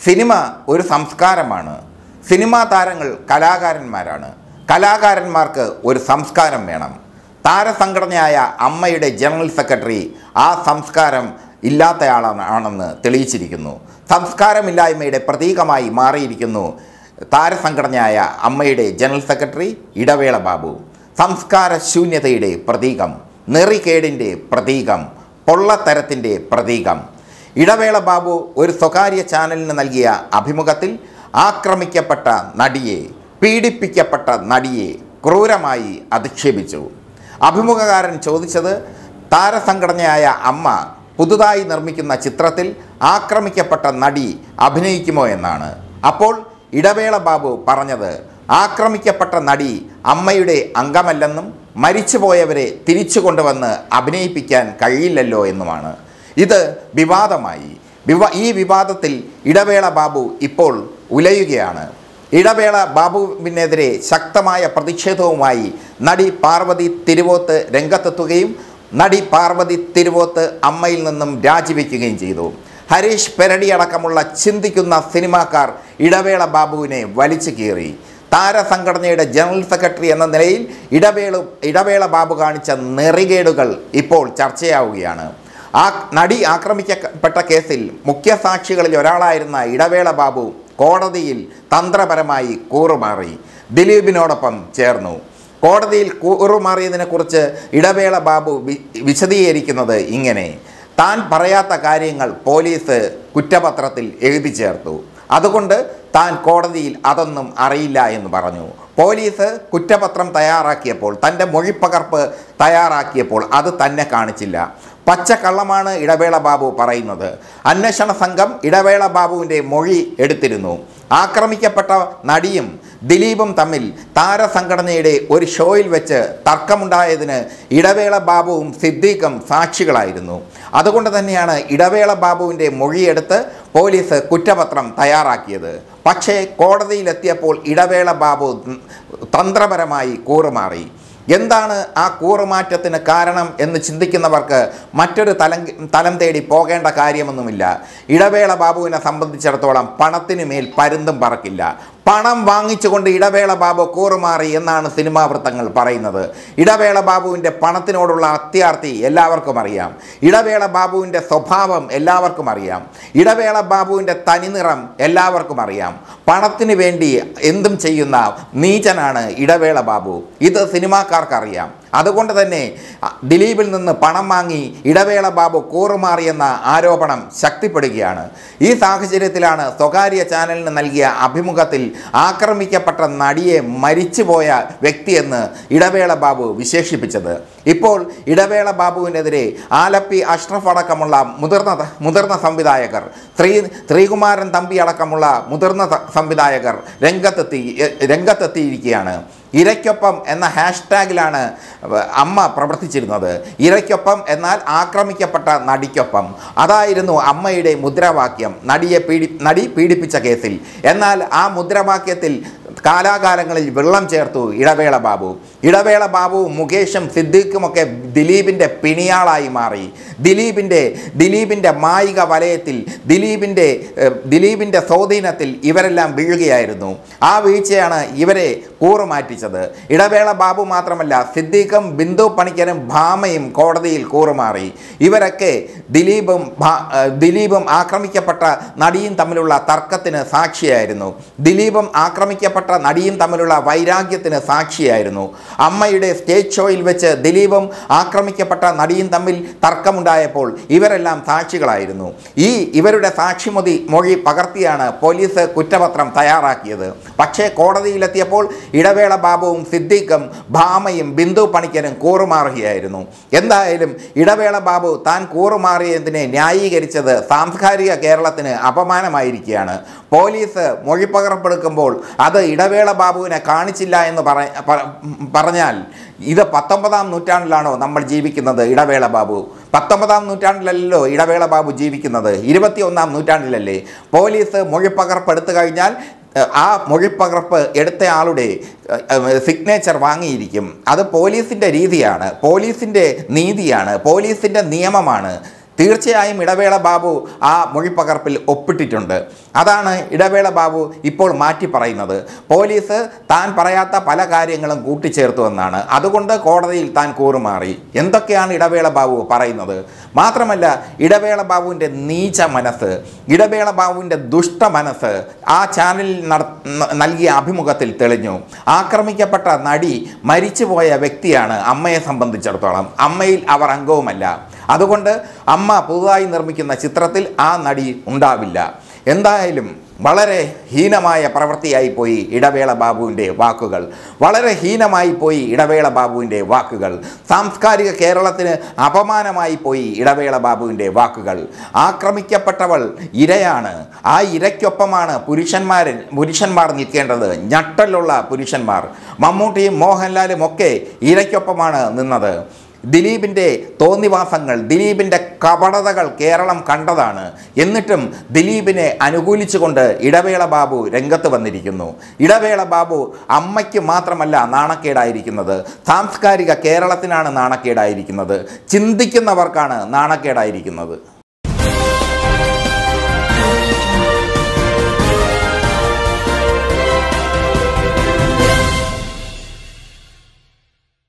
cinema ഒരു സംസ്കാരമാണ് cinema താരങ്ങൾ കലാകാരന്മാരാണ് കലാകാരന്മാർക്ക് ഒരു സംസ്കാരം വേണം താരസംഘടനയായ അമ്മയുടെ ജനറൽ സെക്രട്ടറി ആ സംസ്കാരം ഇല്ലാത്തയാളാണ് ആണെന്ന് തെളിയിച്ചിരിക്കുന്നു സംസ്കാരമില്ലായ്മയുടെ പ്രതീകമായി മാറിയിരിക്കുന്നു താരസംഘടനയായ അമ്മയുടെ ജനറൽ സെക്രട്ടറി ഇടവേള ബാബു സംസ്കാര ശൂന്യതയുടെ പ്രതീകം നെറികേടിൻ്റെ പ്രതീകം പൊള്ളത്തരത്തിൻ്റെ പ്രതീകം ഇടവേള ബാബു ഒരു സ്വകാര്യ ചാനലിന് നൽകിയ അഭിമുഖത്തിൽ ആക്രമിക്കപ്പെട്ട നടിയെ പീഡിപ്പിക്കപ്പെട്ട നടിയെ ക്രൂരമായി അധിക്ഷേപിച്ചു അഭിമുഖകാരൻ ചോദിച്ചത് താരസംഘടനയായ അമ്മ പുതുതായി നിർമ്മിക്കുന്ന ചിത്രത്തിൽ ആക്രമിക്കപ്പെട്ട നടി അഭിനയിക്കുമോ എന്നാണ് അപ്പോൾ ഇടവേള ബാബു പറഞ്ഞത് ആക്രമിക്കപ്പെട്ട നടി അമ്മയുടെ അംഗമല്ലെന്നും മരിച്ചുപോയവരെ തിരിച്ചു കൊണ്ടുവന്ന് അഭിനയിപ്പിക്കാൻ കഴിയില്ലല്ലോ എന്നുമാണ് ഇത് വിവാദമായി വിവ ഈ വിവാദത്തിൽ ഇടവേള ബാബു ഇപ്പോൾ ഉലയുകയാണ് ഇടവേള ബാബുവിനെതിരെ ശക്തമായ പ്രതിഷേധവുമായി നടി പാർവതി തിരുവോത്ത് രംഗത്തെത്തുകയും നടി പാർവതി തിരുവോത്ത് അമ്മയിൽ നിന്നും രാജിവെക്കുകയും ചെയ്തു ഹരീഷ് പെരടി അടക്കമുള്ള ചിന്തിക്കുന്ന സിനിമാക്കാർ ഇടവേള ബാബുവിനെ വലിച്ചു കീറി താരസംഘടനയുടെ ജനറൽ സെക്രട്ടറി എന്ന നിലയിൽ ഇടവേള ഇടവേള ബാബു കാണിച്ച നെറികേടുകൾ ഇപ്പോൾ ചർച്ചയാവുകയാണ് ആ നടി ആക്രമിക്കപ്പെട്ട കേസിൽ മുഖ്യസാക്ഷികളിൽ ഒരാളായിരുന്ന ഇടവേള ബാബു കോടതിയിൽ തന്ത്രപരമായി കൂറുമാറി ദിലീപിനോടൊപ്പം ചേർന്നു കോടതിയിൽ കൂറുമാറിയതിനെക്കുറിച്ച് ഇടവേള ബാബു വി- വിശദീകരിക്കുന്നത് ഇങ്ങനെ താൻ പറയാത്ത കാര്യങ്ങൾ പോലീസ് കുറ്റപത്രത്തിൽ എഴുതി ചേർത്തു അതുകൊണ്ട് താൻ കോടതിയിൽ അതൊന്നും അറിയില്ല എന്ന് പറഞ്ഞു പോലീസ് കുറ്റപത്രം തയ്യാറാക്കിയപ്പോൾ തൻ്റെ മൊഴിപ്പകർപ്പ് തയ്യാറാക്കിയപ്പോൾ അത് തന്നെ കാണിച്ചില്ല പച്ചക്കള്ളമാണ് ഇടവേള ബാബു പറയുന്നത് അന്വേഷണ സംഘം ഇടവേള ബാബുവിൻ്റെ മൊഴി എടുത്തിരുന്നു ആക്രമിക്കപ്പെട്ട നടിയും ദിലീപും തമ്മിൽ താരസംഘടനയുടെ ഒരു ഷോയിൽ വെച്ച് തർക്കമുണ്ടായതിന് ഇടവേള ബാബുവും സിദ്ദീഖും സാക്ഷികളായിരുന്നു അതുകൊണ്ട് തന്നെയാണ് ഇടവേള ബാബുവിൻ്റെ മൊഴിയെടുത്ത് പോലീസ് കുറ്റപത്രം തയ്യാറാക്കിയത് പക്ഷേ കോടതിയിലെത്തിയപ്പോൾ ഇടവേള ബാബു തന്ത്രപരമായി കൂറുമാറി എന്താണ് ആ കൂറുമാറ്റത്തിന് കാരണം എന്ന് ചിന്തിക്കുന്നവർക്ക് മറ്റൊരു തലം തലം തേടി പോകേണ്ട കാര്യമൊന്നുമില്ല ഇടവേള ബാബുവിനെ സംബന്ധിച്ചിടത്തോളം പണത്തിന് മേൽ പരുന്തും പറക്കില്ല പണം വാങ്ങിച്ചുകൊണ്ട് ഇടവേള ബാബു കൂറുമാറി എന്നാണ് സിനിമാ വൃത്തങ്ങൾ പറയുന്നത് ഇടവേള ബാബുവിൻ്റെ പണത്തിനോടുള്ള അത്യാർത്തി എല്ലാവർക്കും അറിയാം ഇടവേള ബാബുവിൻ്റെ സ്വഭാവം എല്ലാവർക്കും അറിയാം ഇടവേള ബാബുവിൻ്റെ തനിനിറം എല്ലാവർക്കും അറിയാം പണത്തിന് വേണ്ടി എന്തും ചെയ്യുന്ന നീചനാണ് ഇടവേള ബാബു ഇത് സിനിമാക്കാർക്കറിയാം അതുകൊണ്ട് തന്നെ അ, ദിലീപിൽ നിന്ന് പണം വാങ്ങി ഇടവേള ബാബു കൂറുമാറിയെന്ന ആരോപണം ശക്തിപ്പെടുകയാണ് ഈ സാഹചര്യത്തിലാണ് സ്വകാര്യ ചാനലിന് നൽകിയ അഭിമുഖത്തിൽ ആക്രമിക്കപ്പെട്ട നടിയെ മരിച്ചുപോയ വ്യക്തിയെന്ന് ഇടവേള ബാബു വിശേഷിപ്പിച്ചത് ഇപ്പോൾ ഇടവേള ബാബുവിനെതിരെ ആലപ്പി അഷ്റഫ് അടക്കമുള്ള മുതിർന്ന മുതിർന്ന സംവിധായകർ ശ്രീ ശ്രീകുമാരൻ തമ്പി അടക്കമുള്ള മുതിർന്ന ത- സംവിധായകർ രംഗത്തെത്തി എ- രംഗത്തെത്തിയിരിക്കുകയാണ് ഇരയ്ക്കൊപ്പം എന്ന ഹാഷ്ടാഗിലാണ് അമ്മ പ്രവർത്തിച്ചിരുന്നത് ഇരയ്ക്കൊപ്പം എന്നാൽ ആക്രമിക്കപ്പെട്ട നടിക്കൊപ്പം അതായിരുന്നു അമ്മയുടെ മുദ്രാവാക്യം നടിയെ പീഡി നടി പീഡിപ്പിച്ച കേസിൽ എന്നാൽ ആ മുദ്രാവാക്യത്തിൽ കാലാകാലങ്ങളിൽ വെള്ളം ചേർത്തു ഇടവേള ബാബു ഇടവേള ബാബുവും മുകേഷും സിദ്ദീഖുമൊക്കെ ദിലീപിൻ്റെ പിണിയാളായി മാറി ദിലീപിൻ്റെ ദിലീപിൻ്റെ മായിക വലയത്തിൽ ദിലീപിൻ്റെ ഏഹ്, ദിലീപിൻ്റെ സ്വാധീനത്തിൽ ഇവരെല്ലാം വീഴുകയായിരുന്നു ആ വീഴ്ചയാണ് ഇവരെ കൂറുമാറ്റിച്ചത് ഇടവേള ബാബു മാത്രമല്ല സിദ്ദീഖും ബിന്ദു പണിക്കരും ഭാമയും കോടതിയിൽ കൂറുമാറി ഇവരൊക്കെ ദിലീപും ഭാ- ഏഹ്, ദിലീപും ആക്രമിക്കപ്പെട്ട നടിയും തമ്മിലുള്ള തർക്കത്തിന് സാക്ഷിയായിരുന്നു ദിലീപും ആക്രമിക്കപ്പെട്ട നടിയും തമ്മിലുള്ള വൈരാഗ്യത്തിന് സാക്ഷിയായിരുന്നു അമ്മയുടെ സ്റ്റേജ് ഷോയിൽ വെച്ച് ദിലീപും ആക്രമിക്കപ്പെട്ട നടിയും തമ്മിൽ തർക്കമുണ്ടായപ്പോൾ ഇവരെല്ലാം സാക്ഷികളായിരുന്നു ഈ ഇവരുടെ സാക്ഷിമൊഴി മൊഴി പകർത്തിയാണ് പോലീസ് കുറ്റപത്രം തയ്യാറാക്കിയത് പക്ഷേ കോടതിയിലെത്തിയപ്പോൾ ഇടവേള ബാബുവും സിദ്ദീഖും ഭാമയും ബിന്ദു പണിക്കരും കൂറുമാറുകയായിരുന്നു എന്തായാലും ഇടവേള ബാബു താൻ കൂറുമാറിയതിനെ ന്യായീകരിച്ചത് സാംസ്കാരിക കേരളത്തിന് അപമാനമായിരിക്കുകയാണ് പോലീസ് മൊഴിപ്പകർപ്പെടുക്കുമ്പോൾ അത് ഇടവേള ബാബുവിനെ കാണിച്ചില്ല എന്ന് പറ പ- പറഞ്ഞാൽ ഇത് പത്തൊമ്പതാം നൂറ്റാണ്ടിലാണോ നമ്മൾ ജീവിക്കുന്നത് ഇടവേള ബാബു പത്തൊമ്പതാം നൂറ്റാണ്ടിലല്ലോ ഇടവേള ബാബു ജീവിക്കുന്നത് ഇരുപത്തിയൊന്നാം നൂറ്റാണ്ടിലല്ലേ പോലീസ് മൊഴിപ്പകർപ്പ് എടുത്തു കഴിഞ്ഞാൽ ഏഹ്, ആ മൊഴിപ്പകർപ്പ് എടുത്തയാളുടെ സിഗ്നേച്ചർ വാങ്ങിയിരിക്കും അത് പോലീസിൻ്റെ രീതിയാണ് പോലീസിൻ്റെ നീതിയാണ് പോലീസിൻ്റെ നിയമമാണ് തീർച്ചയായും ഇടവേള ബാബു ആ മൊഴിപ്പകർപ്പിൽ ഒപ്പിട്ടിട്ടുണ്ട് അതാണ് ഇടവേള ബാബു ഇപ്പോൾ മാറ്റി പറയുന്നത് പോലീസ് താൻ പറയാത്ത പല കാര്യങ്ങളും കൂട്ടിച്ചേർത്തു എന്നാണ് അതുകൊണ്ട് കോടതിയിൽ താൻ കൂറുമാറി എന്തൊക്കെയാണ് ഇടവേള ബാബു പറയുന്നത് മാത്രമല്ല ഇടവേള ബാബുവിൻ്റെ നീച മനസ്സ് ഇടവേള ബാബുവിൻ്റെ ദുഷ്ട മനസ്സ് ആ ചാനലിൽ നട ന- നൽകിയ അഭിമുഖത്തിൽ തെളിഞ്ഞു ആക്രമിക്കപ്പെട്ട നടി മരിച്ചുപോയ വ്യക്തിയാണ് അമ്മയെ സംബന്ധിച്ചിടത്തോളം അമ്മയിൽ അവർ അംഗവുമല്ല അതുകൊണ്ട് അമ്മ പുതുതായി നിർമ്മിക്കുന്ന ചിത്രത്തിൽ ആ നടി ഉണ്ടാവില്ല എന്തായാലും വളരെ ഹീനമായ പ്രവൃത്തിയായി പോയി ഇടവേള ബാബുവിൻ്റെ വാക്കുകൾ വളരെ ഹീനമായി പോയി ഇടവേള ബാബുവിൻ്റെ വാക്കുകൾ സാംസ്കാരിക കേരളത്തിന് അപമാനമായി പോയി ഇടവേള ബാബുവിൻ്റെ വാക്കുകൾ ആക്രമിക്കപ്പെട്ടവൾ ഇരയാണ് ആ ഇരയ്ക്കൊപ്പമാണ് പുരുഷന്മാർ പുരുഷന്മാർ നിൽക്കേണ്ടത് ഞട്ടലുള്ള പുരുഷന്മാർ മമ്മൂട്ടിയും മോഹൻലാലും ഒക്കെ ഇരയ്ക്കൊപ്പമാണ് നിന്നത് ദിലീപിൻ്റെ തോന്നിവാസങ്ങൾ ദിലീപിൻ്റെ കപടതകൾ കേരളം കണ്ടതാണ് എന്നിട്ടും ദിലീപിനെ അനുകൂലിച്ചുകൊണ്ട് ഇടവേള ബാബു രംഗത്ത് വന്നിരിക്കുന്നു ഇടവേള ബാബു അമ്മയ്ക്ക് മാത്രമല്ല നാണക്കേടായിരിക്കുന്നത് സാംസ്കാരിക കേരളത്തിനാണ് നാണക്കേടായിരിക്കുന്നത് ചിന്തിക്കുന്നവർക്കാണ് നാണക്കേടായിരിക്കുന്നത്